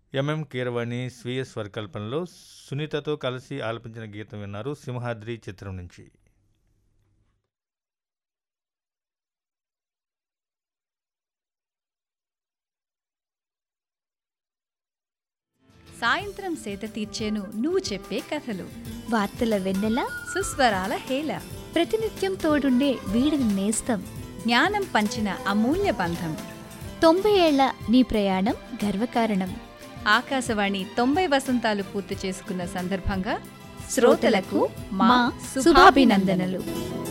MM Keeravani స్వీయ స్వరకల్పనలో సునీతతో కలిసి ఆలపించిన గీతం విన్నారు సింహాద్రి చిత్రం నుంచి సాయంత్రం సేత తీర్చేను నువ్వు చెప్పే కథలు వార్తల వెన్నెల సుస్వరాల హేళ ప్రతినిత్యం తోడుండే వీడిని నేస్తం జ్ఞానం పంచిన అమూల్య బంధం తొంభై ఏళ్ల నీ ప్రయాణం గర్వకారణం ఆకాశవాణి తొంభై వసంతాలు పూర్తి చేసుకున్న సందర్భంగా శ్రోతలకు మా శుభాభినందనలు